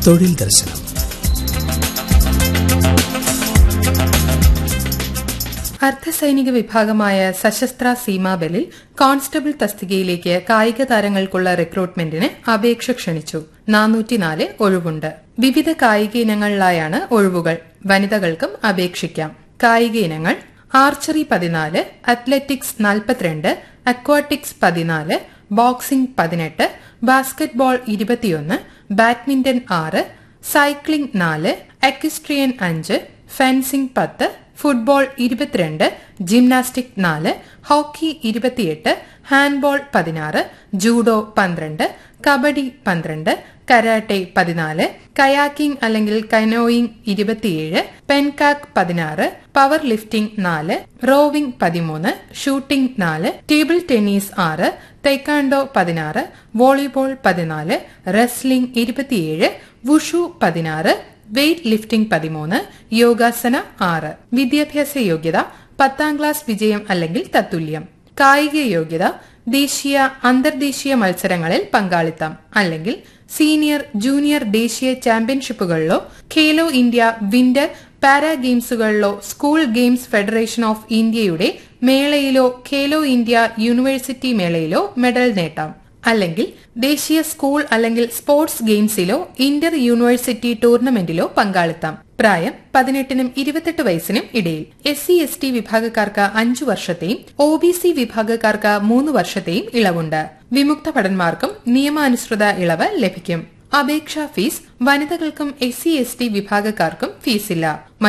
തൊഴിൽ ദർശനം അർദ്ധസൈനിക വിഭാഗമായ സശസ്ത്ര സീമാബലിൽ കോൺസ്റ്റബിൾ തസ്തികയിലേക്ക് കായിക താരങ്ങൾക്കുള്ള റിക്രൂട്ട്മെന്റിന് അപേക്ഷ ക്ഷണിച്ചു നാനൂറ്റിനാല് ഒഴിവുണ്ട് വിവിധ കായിക ഇനങ്ങളിലായാണ് ഒഴിവുകൾ വനിതകൾക്കും അപേക്ഷിക്കാം കായിക ഇനങ്ങൾ ആർച്ചറി പതിനാല് അത്ലറ്റിക്സ് നാൽപ്പത്തിരണ്ട് അക്വാട്ടിക്സ് പതിനാല് ബോക്സിംഗ് പതിനെട്ട് ബാസ്കറ്റ്ബോൾ ഇരുപത്തിയൊന്ന് ബാഡ്മിന്റൺ ആറ് സൈക്ലിംഗ് നാല് എക്വിസ്ട്രിയൻ അഞ്ച് ഫെൻസിംഗ് പത്ത് ഫുട്ബോൾ ഇരുപത്തിരണ്ട് ജിംനാസ്റ്റിക് നാല് ഹോക്കി ഇരുപത്തിയെട്ട് ഹാൻഡ്ബോൾ പതിനാറ് ജൂഡോ പന്ത്രണ്ട് കബഡി പന്ത്രണ്ട് കരാട്ടെ പതിനാല് കയാക്കിംഗ് അല്ലെങ്കിൽ കനോയിങ് ഇരുപത്തിയേഴ് പെൻകാക്ക് പതിനാറ് പവർ ലിഫ്റ്റിംഗ് നാല് റോവിംഗ് പതിമൂന്ന് ഷൂട്ടിംഗ് നാല് ടേബിൾ ടെന്നീസ് ആറ് തൈക്കാണ്ടോ പതിനാറ് വോളിബോൾ പതിനാല് റെസ്ലിംഗ് ഇരുപത്തിയേഴ് വുഷു പതിനാറ് വെയ്റ്റ് ലിഫ്റ്റിംഗ് പതിമൂന്ന് യോഗാസന ആറ് വിദ്യാഭ്യാസ യോഗ്യത പത്താം ക്ലാസ് വിജയം അല്ലെങ്കിൽ തത്തുല്യം കായിക യോഗ്യത ദേശീയ അന്തർദേശീയ മത്സരങ്ങളിൽ പങ്കാളിത്തം അല്ലെങ്കിൽ സീനിയർ ജൂനിയർ ദേശീയ ചാമ്പ്യൻഷിപ്പുകളിലോ ഖേലോ ഇന്ത്യ വിന്റർ പാരാ ഗെയിംസുകളിലോ സ്കൂൾ ഗെയിംസ് ഫെഡറേഷൻ ഓഫ് ഇന്ത്യയുടെ മേളയിലോ ഖേലോ ഇന്ത്യ യൂണിവേഴ്സിറ്റി മേളയിലോ മെഡൽ നേട്ടാം അല്ലെങ്കിൽ ദേശീയ സ്കൂൾ അല്ലെങ്കിൽ സ്പോർട്സ് ഗെയിംസിലോ ഇന്റർ യൂണിവേഴ്സിറ്റി ടൂർണമെന്റിലോ പങ്കാളിത്താം പ്രായം പതിനെട്ടിനും ഇരുപത്തെട്ട് വയസ്സിനും ഇടയിൽ എസ് സി എസ് ടി വിഭാഗക്കാർക്ക് അഞ്ചു വർഷത്തെയും ഒ ബി സി വിഭാഗക്കാർക്ക് മൂന്ന് വർഷത്തെയും ഇളവുണ്ട് വിമുക്ത ഭടന്മാർക്കും നിയമാനുസൃത ഇളവ് ലഭിക്കും അപേക്ഷാ ഫീസ് വനിതകൾക്കും എസ് സി എസ് ടി വിഭാഗക്കാർക്കും ഫീസില്ല